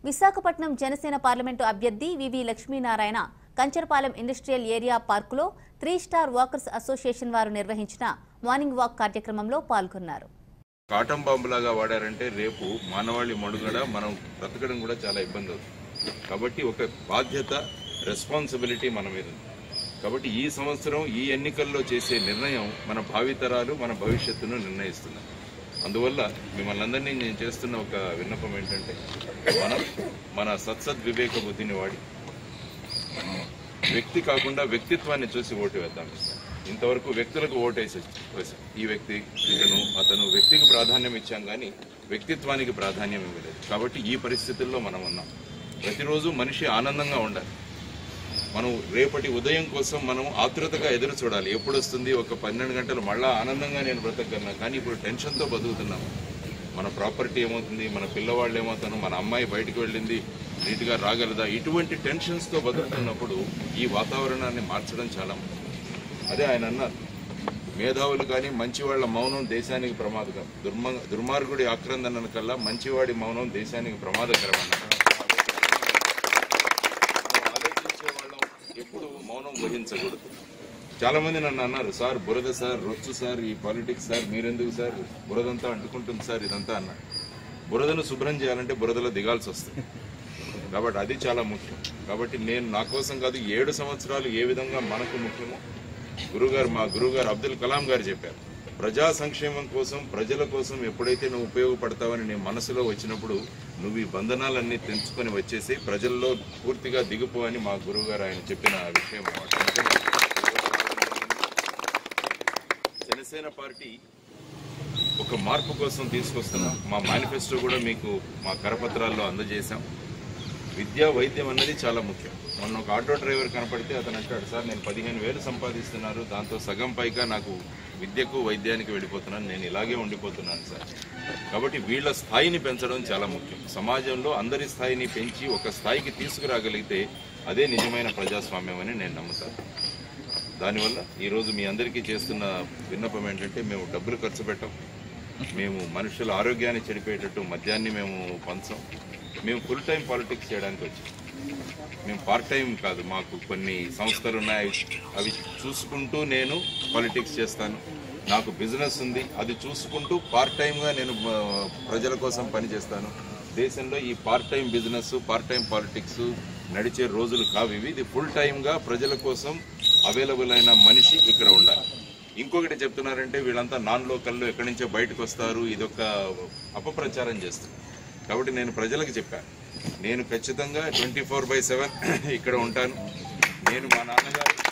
Visakhapatnam Janasena parliament అభ్యర్థి VV Lakshminarayana Kancharapalem industrial area పార్కులో three star walkers association వారు నిర్వహించిన మార్నింగ్ వాక్ కార్యక్రమంలో పాల్గొన్నారు కాటన్ బాంబు లాగా వాడారంటే రేపు మానవాళి మనుగడ మనం బ్రతకడం కూడా చాలా ఇబ్బంది అవుతుంది కాబట్టి ఒక బాధ్యత రెస్పాన్సిబిలిటీ మన మీద ఉంది కాబట్టి ఈ సంవత్సరం ఈ ఎన్నికల్లో చేసే నిర్ణయం మన భావితరాలు మన భవిష్యత్తును నిర్ణయిస్తున్నాయి అందువల్ల మిమ్మల్ని అందరినీ నేను చేస్తున్న ఒక విన్నపం ఏంటంటే మనం మన సత్సద్ వివేక బుద్ధిని వాడి వ్యక్తి కాకుండా వ్యక్తిత్వాన్ని చూసి ఓటు వేద్దాం ఇంతవరకు వ్యక్తులకు ఓటేసి వేసాం ఈ వ్యక్తి ఇతను అతను వ్యక్తికి ప్రాధాన్యం ఇచ్చాం కానీ వ్యక్తిత్వానికి ప్రాధాన్యం ఇవ్వలేదు కాబట్టి ఈ పరిస్థితుల్లో మనం ఉన్నాం ప్రతిరోజు మనిషి ఆనందంగా ఉండాలి మనం రేపటి ఉదయం కోసం మనం ఆతృతగా ఎదురు చూడాలి ఎప్పుడు వస్తుంది ఒక పన్నెండు గంటలు మళ్ళా ఆనందంగా నేను బ్రతకగలను కానీ ఇప్పుడు టెన్షన్తో బతుకుతున్నాం మన ప్రాపర్టీ ఏమవుతుంది మన పిల్లవాళ్ళు ఏమవుతాను మన అమ్మాయి బయటికి వెళ్ళింది నీట్గా రాగలదా ఇటువంటి టెన్షన్స్తో బతుకుతున్నప్పుడు ఈ వాతావరణాన్ని మార్చడం చాలా ముఖ్యం అదే ఆయన అన్నారు మేధావులు కానీ మంచివాళ్ల మౌనం దేశానికి ప్రమాదకరం దుర్మ దుర్మార్గుడి ఆక్రందన కల్లా మంచివాడి మౌనం దేశానికి ప్రమాదకరం అన్నారు ఆలోచించే వాళ్ళం ఎప్పుడు మౌనం వహించకూడదు చాలా మంది నన్ను అన్నారు సార్ బురద సార్ రొచ్చు సార్ ఈ పాలిటిక్స్ సార్ మీరెందుకు సార్ బురదంతా అంటుకుంటుంది సార్ ఇదంతా అన్నారు బురదను శుభ్రం చేయాలంటే బురదలో దిగాల్సి వస్తుంది కాబట్టి అది చాలా ముఖ్యం కాబట్టి నేను నా కోసం కాదు ఏడు సంవత్సరాలు ఏ విధంగా మనకు ముఖ్యమో గురుగారు మా గురుగారు అబ్దుల్ కలాం గారు చెప్పారు ప్రజా సంక్షేమం కోసం ప్రజల కోసం ఎప్పుడైతే నువ్వు ఉపయోగపడతావని నీ మనసులో వచ్చినప్పుడు నువ్వు ఈ బంధనాలన్నీ తెంచుకొని వచ్చేసి ప్రజల్లో పూర్తిగా దిగిపో అని మా గురుగారు ఆయన చెప్పిన విషయం అన్నమాట. జనసేన పార్టీ ఒక మార్పు కోసం తీసుకొస్తున్నాం మా మేనిఫెస్టో కూడా మీకు మా కరపత్రాల్లో అందజేశాం విద్య వైద్యం అన్నది చాలా ముఖ్యం మొన్న ఒక ఆటో డ్రైవర్ కనపడితే అతను అంటాడు సార్ నేను పదిహేను వేలు సంపాదిస్తున్నారు దాంతో సగం పైగా నాకు విద్యకు వైద్యానికి వెళ్ళిపోతున్నాను నేను ఇలాగే ఉండిపోతున్నాను సార్ కాబట్టి వీళ్ళ స్థాయిని పెంచడం చాలా ముఖ్యం సమాజంలో అందరి స్థాయిని పెంచి ఒక స్థాయికి తీసుకురాగలిగితే అదే నిజమైన ప్రజాస్వామ్యం అని నేను నమ్ముతాను దానివల్ల ఈరోజు మీ అందరికీ చేస్తున్న విన్నపం ఏంటంటే మేము డబ్బులు ఖర్చు పెట్టాం మేము మనుషుల ఆరోగ్యాన్ని చెడిపోయేటట్టు మద్యాన్ని మేము పంచం మేము ఫుల్ టైం పాలిటిక్స్ చేయడానికి వచ్చాం మేము పార్ట్ టైం కాదు మాకు కొన్ని సంస్థలు ఉన్నాయి అవి- అవి చూసుకుంటూ నేను పాలిటిక్స్ చేస్తాను నాకు బిజినెస్ ఉంది అది చూసుకుంటూ పార్ట్ టైంగా నేను ఆ, ప్రజల కోసం పనిచేస్తాను దేశంలో ఈ part time business part time politics నడిచే రోజులు కావు ఇవి ఇది ఫుల్ టైంగా ప్రజల కోసం అవైలబుల్ అయిన మనిషి ఇక్కడ ఉండాలి ఇంకొకటి చెప్తున్నారంటే వీళ్ళంతా నాన్ లోకల్లో ఎక్కడి నుంచో బయటకు వస్తారు ఇదొక అపప్రచారం చేస్తారు కాబట్టి నేను ప్రజలకు చెప్పాను నేను ఖచ్చితంగా ట్వంటీ ఫోర్ బై సెవెన్ ఇక్కడ ఉంటాను నేను మా నాన్నగారు